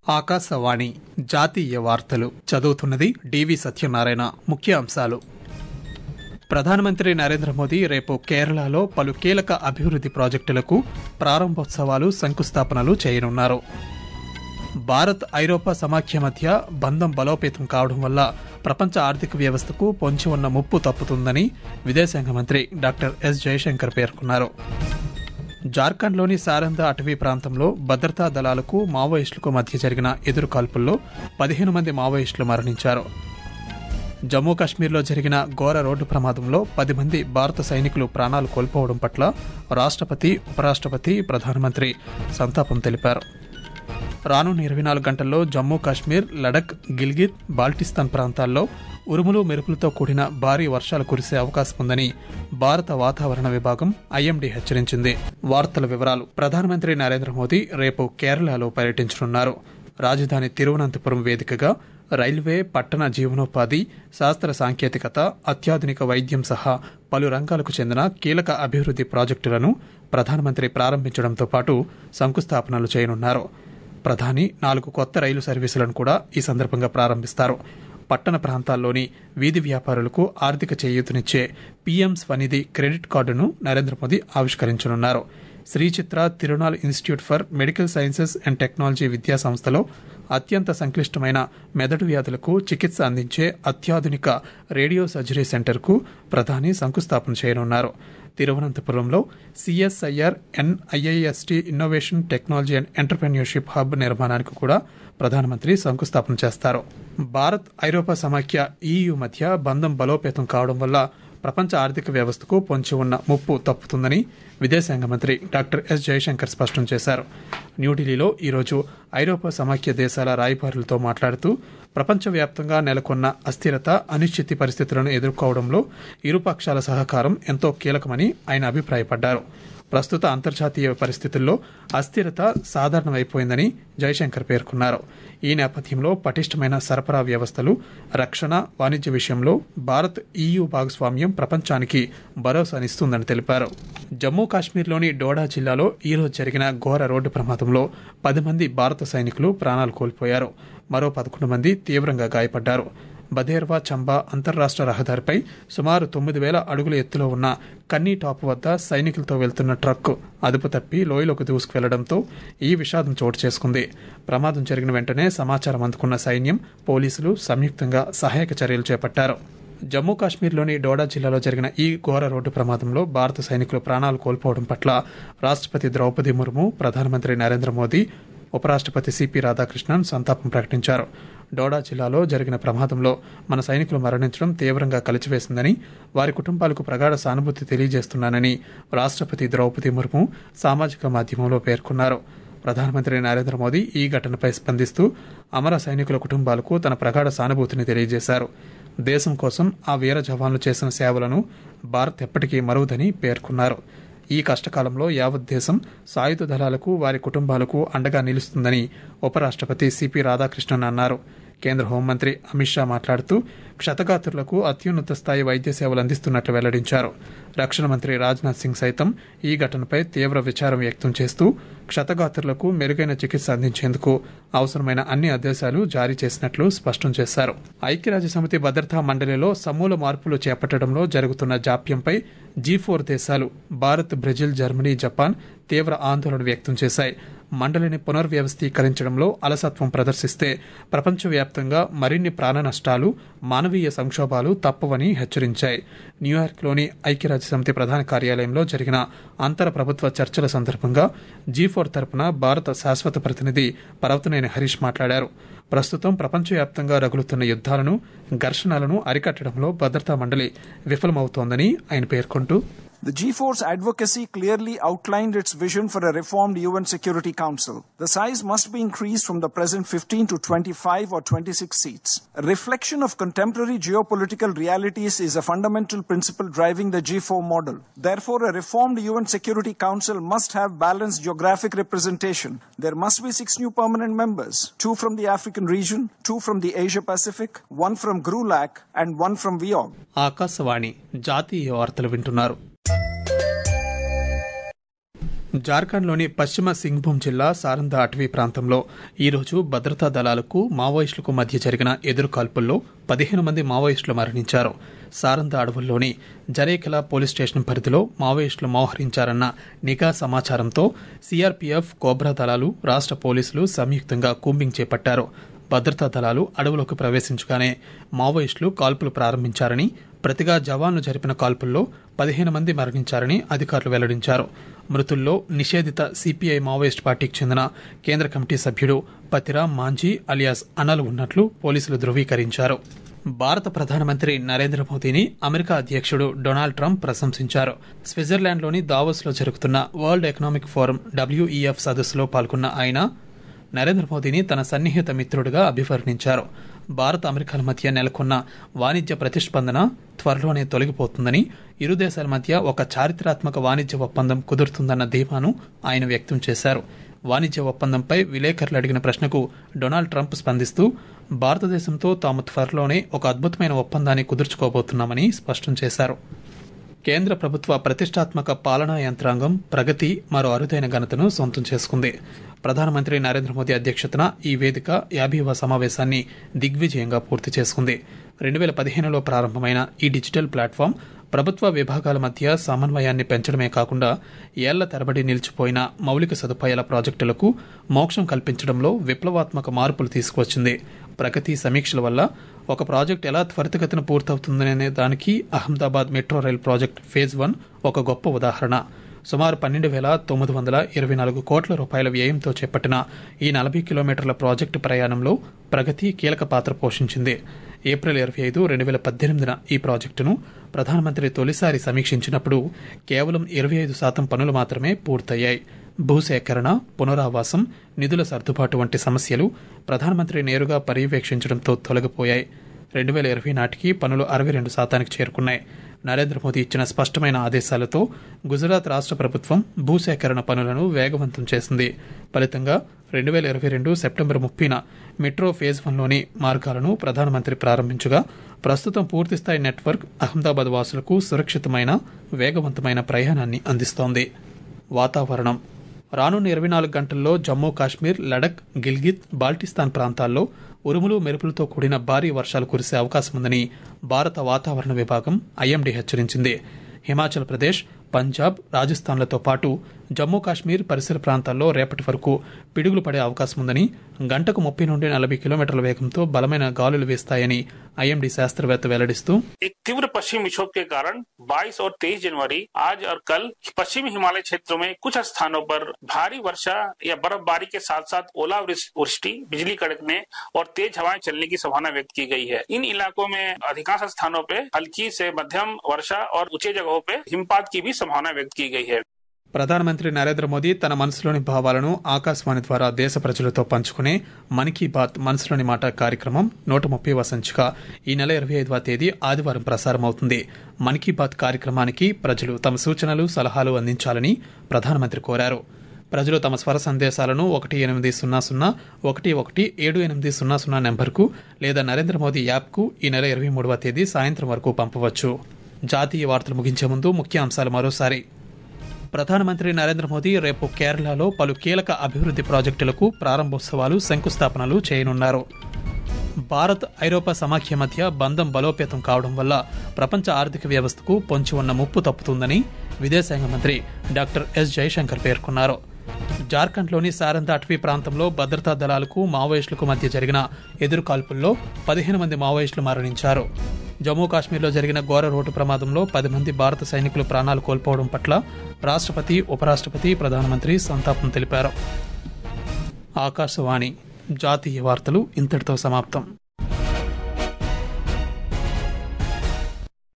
ఆకాశవాణి జాతీయ వార్తలు చదువుతున్నది డివి సత్యనారాయణ ముఖ్య అంశాలు ప్రధానమంత్రి నరేంద్ర మోదీ రేపు కేరళలో పలు కీలక అభివృద్ది ప్రాజెక్టులకు ప్రారంభోత్సవాలు శంకుస్థాపనలు చేయనున్నారు భారత్ ఐరోపా సమాఖ్య మధ్య బంధం బలోపేతం కావడం వల్ల ప్రపంచ ఆర్థిక వ్యవస్థకు పొంచి ఉన్న ముప్పు తప్పుతుందని విదేశాంగ మంత్రి డాక్టర్ ఎస్ జయశంకర్ పేర్కొన్నారు జార్ఖండ్లోని సారంద అటవీ ప్రాంతంలో భద్రతా దళాలకు మావోయిస్టులకు మధ్య జరిగిన ఎదురుకాల్పుల్లో పదిహేను మంది మావోయిస్టులు మరణించారు జమ్మూ కాశ్మీర్లో జరిగిన ఘోర రోడ్డు ప్రమాదంలో పది మంది భారత సైనికులు ప్రాణాలు కోల్పోవడం పట్ల రాష్ట్రపతి ఉపరాష్ట్రపతి ప్రధానమంత్రి సంతాపం తెలిపారు రానున్న ఇరవై నాలుగు గంటల్లో జమ్మూ కాశ్మీర్ లడక్ గిల్గిత్ బాల్టిస్తాన్ ప్రాంతాల్లో ఉరుములు మెరుపులతో కూడిన భారీ వర్షాలు కురిసే అవకాశం ఉందని భారత వాతావరణ విభాగం ఐఎండీ హెచ్చరించింది వార్తల వివరాలు ప్రధానమంత్రి నరేంద్ర మోదీ రేపు కేరళలో పర్యటించనున్నారు రాజధాని తిరువనంతపురం వేదికగా రైల్వే పట్టణ జీవనోపాధి శాస్త్ర సాంకేతికత అత్యాధునిక వైద్యం సహా పలు రంగాలకు చెందిన కీలక అభివృద్ది ప్రాజెక్టులను ప్రధానమంత్రి ప్రారంభించడంతో పాటు శంకుస్థాపనలు చేయనున్నారు ప్రధాని నాలుగు కొత్త రైలు సర్వీసులను కూడా ఈ సందర్భంగా ప్రారంభిస్తారు పట్టణ ప్రాంతాల్లోని వీధి వ్యాపారులకు ఆర్థిక చేయూతనిచ్చే పీఎం స్వనిధి క్రెడిట్ కార్డును నరేంద్ర మోదీ ఆవిష్కరించనున్నారు Sree Chitra Tirunal institute for medical sciences and technology విద్యా సంస్థలో అత్యంత సంక్లిష్టమైన మెదడు వ్యాధులకు చికిత్స అందించే అత్యాధునిక రేడియో సర్జరీ సెంటర్కు ప్రధాని శంకుస్థాపన చేయనున్నారు తిరువనంతపురంలో CSIR NIIST innovation technology and entrepreneurship hub నిర్మాణానికి కూడా ప్రధానమంత్రి శంకుస్థాపన చేస్తారు భారత్ ఐరోపా సమాఖ్య ఈయూ మధ్య బంధం బలోపేతం కావడం వల్ల ప్రపంచ ఆర్థిక వ్యవస్థకు పొంచి ఉన్న ముప్పు తప్పుతుందని విదేశాంగ మంత్రి డాక్టర్ ఎస్ జయశంకర్ స్పష్టం చేశారు న్యూఢిల్లీలో ఈరోజు ఐరోపా సమాఖ్య దేశాల రాయబారులతో మాట్లాడుతూ ప్రపంచవ్యాప్తంగా నెలకొన్న అస్థిరత అనిశ్చితి పరిస్థితులను ఎదుర్కోవడంలో ఇరుపక్షాల సహకారం ఎంతో కీలకమని ఆయన అభిప్రాయపడ్డారు ప్రస్తుత అంతర్జాతీయ పరిస్థితుల్లో అస్థిరత సాధారణమైపోయిందని జయశంకర్ పేర్కొన్నారు ఈ నేపథ్యంలో పటిష్టమైన సరఫరా వ్యవస్థలు రక్షణ వాణిజ్య విషయంలో భారత్ ఈయూ భాగస్వామ్యం ప్రపంచానికి భరోసానిస్తుందని తెలిపారు జమ్మూ కాశ్మీర్లోని డోడా జిల్లాలో ఈరోజు జరిగిన ఘోర రోడ్డు ప్రమాదంలో పది మంది భారత సైనికులు ప్రాణాలు కోల్పోయారు మరో పదకొండు మంది తీవ్రంగా గాయపడ్డారు బదేర్వా చంబా అంతర్రాష్ట్ర రహదారిపై సుమారు తొమ్మిది వేల అడుగుల ఎత్తులో ఉన్న కన్నీ టాప్ వద్ద సైనికులతో వెళ్తున్న ట్రక్ అదుపు తప్పి లోయలోకి దూసుకువెళ్లడంతో ఈ విషాదం చోటు చేసుకుంది ప్రమాదం జరిగిన వెంటనే సమాచారం అందుకున్న సైన్యం పోలీసులు సంయుక్తంగా సహాయక చర్యలు చేపట్టారు జమ్మూ కాశ్మీర్లోని డోడా జిల్లాలో జరిగిన ఈ ఘోర రోడ్డు ప్రమాదంలో భారత సైనికులు ప్రాణాలు కోల్పోవడం పట్ల రాష్ట్రపతి ద్రౌపది ముర్ము ప్రధానమంత్రి నరేంద్ర మోదీ ఉపరాష్ట్రపతి సిపి రాధాకృష్ణన్ సంతాపం ప్రకటించారు డోడా జిల్లాలో జరిగిన ప్రమాదంలో మన సైనికులు మరణించడం తీవ్రంగా కలిచివేసిందని వారి కుటుంబాలకు ప్రగాఢ సానుభూతి తెలియజేస్తున్నానని రాష్ట్రపతి ద్రౌపది ముర్ము సామాజిక మాధ్యమంలో పేర్కొన్నారు ప్రధానమంత్రి నరేంద్ర మోదీ ఈ ఘటనపై స్పందిస్తూ అమర సైనికుల కుటుంబాలకు తన ప్రగాఢ సానుభూతిని తెలియజేశారు దేశం కోసం ఆ వీర జవాన్లు చేసిన సేవలను భారత్ ఎప్పటికీ మరువదని పేర్కొన్నారు ఈ కష్టకాలంలో యావత్ దేశం సాయుధ దళాలకు వారి కుటుంబాలకు అండగా నిలుస్తుందని ఉపరాష్ట్రపతి సిపి రాధాకృష్ణన్ అన్నారు కేంద్ర హోంమంత్రి అమిత్ షా మాట్లాడుతూ క్షతగాత్రులకు అత్యున్నత స్థాయి వైద్య సేవలు అందిస్తున్నట్లు వెల్లడించారు రక్షణ మంత్రి రాజ్నాథ్ సింగ్ సైతం ఈ ఘటనపై తీవ్ర విచారం వ్యక్తం చేస్తూ క్షతగాత్రులకు మెరుగైన చికిత్స అందించేందుకు అవసరమైన అన్ని ఆదేశాలు జారీ చేసినట్లు స్పష్టం చేశారు ఐక్యరాజ్య సమితి భద్రతా మండలిలో సమూల మార్పులు చేపట్టడంలో జరుగుతున్న జాప్యంపై జీ ఫోర్ దేశాలు భారత్ బ్రెజిల్ జర్మనీ జపాన్ తీవ్ర ఆందోళన వ్యక్తం చేశాయి మండలిని పునర్వ్యవస్థీకరించడంలో అలసత్వం ప్రదర్శిస్తే ప్రపంచవ్యాప్తంగా మరిన్ని ప్రాణ నష్టాలు మానవీయ సంక్షోభాలు తప్పవని హెచ్చరించాయి న్యూయార్క్లోని ఐక్యరాజ్య సమితి ప్రధాన కార్యాలయంలో జరిగిన అంతర ప్రభుత్వ చర్చల సందర్భంగా జీ ఫోర్ తరపున భారత శాశ్వత ప్రతినిధి పర్వతనేని హరీష్ మాట్లాడారు ప్రస్తుతం ప్రపంచవ్యాప్తంగా రగులుతున్న యుద్ధాలను ఘర్షణలను అరికట్టడంలో భద్రతా మండలి విఫలమవుతోందని ఆయన పేర్కొంటూ The G4's advocacy clearly outlined its vision for a reformed UN Security Council. The size must be increased from the present 15 to 25 or 26 seats. A reflection of contemporary geopolitical realities is a fundamental principle driving the G4 model. Therefore, a reformed UN Security Council must have balanced geographic representation. There must be six new permanent members, two from the African region, two from the Asia Pacific, one from GRULAC, and one from VIOG. Akashvani జాతీయ వార్తలు వింటున్నారు జార్ఖండ్లోని పశ్చిమ సింగ్భూమ్ జిల్లా సారంద అటవీ ప్రాంతంలో ఈరోజు భద్రతా దళాలకు మావోయిస్టులకు మధ్య జరిగిన ఎదురుకాల్పుల్లో పదిహేను మంది మావోయిస్టులు మరణించారు సారంద అడవుల్లోని జరేకెలా పోలీస్ స్టేషన్ పరిధిలో మావోయిస్టులు మోహరించారన్న నిఘా సమాచారంతో సీఆర్పీఎఫ్ కోబ్రా దళాలు రాష్ట్ర పోలీసులు సంయుక్తంగా కూంబింగ్ చేపట్టారు భద్రతా దళాలు అడవులోకి ప్రవేశించగానే మావోయిస్టులు కాల్పులు ప్రారంభించారని ప్రతిగా జవాన్లు జరిపిన కాల్పుల్లో పదిహేను మంది మరణించారని అధికారులు వెల్లడించారు మృతుల్లో నిషేధిత సిపిఐ మావోయిస్ట్ పార్టీకి చెందిన కేంద్ర కమిటీ సభ్యుడు పతిరామ్ మాంజీ అలియాస్ అనల్ ఉన్నట్లు పోలీసులు ధృవీకరించారు భారత ప్రధానమంత్రి నరేంద్ర మోదీని అమెరికా అధ్యక్షుడు డొనాల్డ్ ట్రంప్ ప్రశంసించారు స్విట్జర్లాండ్లోని దావోస్లో జరుగుతున్న వరల్డ్ ఎకనామిక్ ఫోరం డబ్ల్యూఈఎఫ్ సదస్సులో పాల్గొన్న ఆయన నరేంద్ర మోదీని తన సన్నిహిత మిత్రుడిగా అభివర్ణించారు భారత్ అమెరికాల మధ్య నెలకొన్న వాణిజ్య ప్రతిస్పందన త్వరలోనే తొలగిపోతుందని ఇరు దేశాల మధ్య ఒక చారిత్రాత్మక వాణిజ్య ఒప్పందం కుదురుతుందన్న ధీమాను ఆయన వ్యక్తం చేశారు వాణిజ్య ఒప్పందంపై విలేకరులు అడిగిన ప్రశ్నకు డొనాల్డ్ ట్రంప్ స్పందిస్తూ భారతదేశంతో తాము త్వరలోనే ఒక అద్భుతమైన ఒప్పందాన్ని కుదుర్చుకోబోతున్నామని స్పష్టం చేశారు కేంద్ర ప్రభుత్వ ప్రతిష్టాత్మక పాలనా యంత్రాంగం ప్రగతి మరో అరుదైన ఘనతను సొంతం చేసుకుంది ప్రధానమంత్రి నరేంద్ర మోదీ అధ్యక్షతన ఈ వేదిక యాభైవ సమావేశాన్ని దిగ్విజయంగా పూర్తి చేసుకుంది రెండు వేల పదిహేనులో ప్రారంభమైన ఈ డిజిటల్ ప్లాట్ఫామ్ ప్రభుత్వ విభాగాల మధ్య సమన్వయాన్ని పెంచడమే కాకుండా ఏళ్ల తరబడి నిలిచిపోయిన మౌలిక సదుపాయాల ప్రాజెక్టులకు మోక్షం కల్పించడంలో విప్లవాత్మక మార్పులు తీసుకువచ్చింది ప్రగతి సమీక్షల వల్ల ఒక ప్రాజెక్ట్ ఎలా త్వరితగతిన పూర్తవుతుందనే దానికి Ahmedabad metro rail project phase one ఒక గొప్ప ఉదాహరణ సుమారు పన్నెండు వేల తొమ్మిది వందల ఇరవై నాలుగు కోట్ల రూపాయల వ్యయంతో చేపట్టిన ఈ నలభై కిలోమీటర్ల ప్రాజెక్టు ప్రయాణంలో ప్రగతి కీలక పాత్ర పోషించింది ఏప్రిల్ ఇరవై ఐదు రెండు వేల పద్దెనిమిదిన ఈ ప్రాజెక్టును ప్రధానమంత్రి తొలిసారి సమీక్షించినప్పుడు కేవలం ఇరవై ఐదు శాతం పనులు మాత్రమే పూర్తయ్యాయి భూసేకరణ పునరావాసం నిధుల సర్దుబాటు వంటి సమస్యలు ప్రధానమంత్రి నేరుగా పర్యవేక్షించడంతో తొలగిపోయాయి రెండు వేల ఇరవై నాటికి పనులు అరవై రెండు శాతానికి చేరుకున్నాయి నరేంద్ర మోదీ ఇచ్చిన స్పష్టమైన ఆదేశాలతో గుజరాత్ రాష్ట్ర ప్రభుత్వం భూసేకరణ పనులను వేగవంతం చేసింది ఫలితంగా రెండు వేల ఇరవై రెండు సెప్టెంబర్ ముప్పైన మెట్రో ఫేజ్ వన్లోని మార్గాలను ప్రధానమంత్రి ప్రారంభించగా ప్రస్తుతం పూర్తిస్థాయి నెట్వర్క్ అహ్మదాబాద్ వాసులకు సురక్షితమైన వేగవంతమైన ప్రయాణాన్ని అందిస్తోంది వాతావరణం రానున్న ఇరవై నాలుగు గంటల్లో జమ్మూ కాశ్మీర్ లడక్ గిల్గిత్ బాల్టిస్తాన్ ప్రాంతాల్లో ఉరుములు మెరుపులతో కూడిన భారీ వర్షాలు కురిసే అవకాశం ఉందని భారత వాతావరణ విభాగం ఐఎండీ హెచ్చరించింది హిమాచల్ ప్రదేశ్ పంజాబ్ రాజస్థాన్లతో పాటు జమ్మూ కాశ్మీర్ పరిసర ప్రాంతాల్లో రేపటి వరకు పిడుగులు పడే అవకాశం ఉందని గంటకు ముప్పై నుండి నలభై కిలోమీటర్ల వేగంతో బలమైన గాలులు వీస్తాయని ఐఎండీ శాస్త్రవేత్త వెల్లడిస్తూ एक तीव्र पश्चिमी विक्षोभ के कारण 22 और 23 जनवरी आज और कल पश्चिमी हिमालय क्षेत्रों में कुछ स्थानों पर भारी वर्षा या बर्फबारी के साथ साथ ओलावृष्टि बिजली कड़कने और तेज हवाएं चलने की संभावना व्यक्त की गई है इन इलाकों में अधिकांश स्थानों पे हल्की से मध्यम वर्षा और ऊंचे जगहों पे हिमपात की भी संभावना व्यक्त की गई है ప్రధానమంత్రి నరేంద్ర మోదీ తన మనసులోని భావాలను ఆకాశవాణి ద్వారా దేశ ప్రజలతో పంచుకునే మన్ కీ బాత్ మనసులోని మాట కార్యక్రమం నూట ముప్పైవ సంచిక ఈ నెల ఇరవై ఐదవ తేదీ ఆదివారం ప్రసారమవుతుంది మన్ కీ బాత్ కార్యక్రమానికి ప్రజలు తమ సూచనలు సలహాలు అందించాలని ప్రధానమంత్రి కోరారు ప్రజలు తమ స్వర సందేశాలను ఒకటి ఎనిమిది సున్నా సున్నా ఒకటి ఒకటి ఏడు ఎనిమిది సున్నా సున్నా నెంబర్కు లేదా నరేంద్ర మోదీ యాప్కు ఈ నెల ఇరవై మూడవ తేదీ సాయంత్రం వరకు పంపవచ్చు జాతీయ వార్తలు ముగించే ముందు ముఖ్య అంశాలు మరోసారి ప్రధానమంత్రి నరేంద్ర మోదీ రేపు కేరళలో పలు కీలక అభివృద్ది ప్రాజెక్టులకు ప్రారంభోత్సవాలు శంకుస్థాపనలు చేయనున్నారు భారత్ ఐరోపా సమాఖ్య మధ్య బంధం బలోపేతం కావడం వల్ల ప్రపంచ ఆర్థిక వ్యవస్థకు పొంచి ఉన్న ముప్పు తప్పుతుందని విదేశాంగ మంత్రి డాక్టర్ ఎస్ జయశంకర్ పేర్కొన్నారు జార్ఖండ్లోని సారంద అటవీ ప్రాంతంలో భద్రతా దళాలకు మావోయిస్టులకు మధ్య జరిగిన ఎదురుకాల్పుల్లో పదిహేను మంది మావోయిస్టులు మరణించారు జమ్మూ కాశ్మీర్లో జరిగిన ఘోర రోడ్డు ప్రమాదంలో పది మంది భారత సైనికులు ప్రాణాలు కోల్పోవడం పట్ల రాష్ట్రపతి ఉపరాష్ట్రపతి ప్రధానమంత్రి సంతాపం తెలిపారు ఆకాశవాణి జాతీయ వార్తలు ఇంతటితో సమాప్తం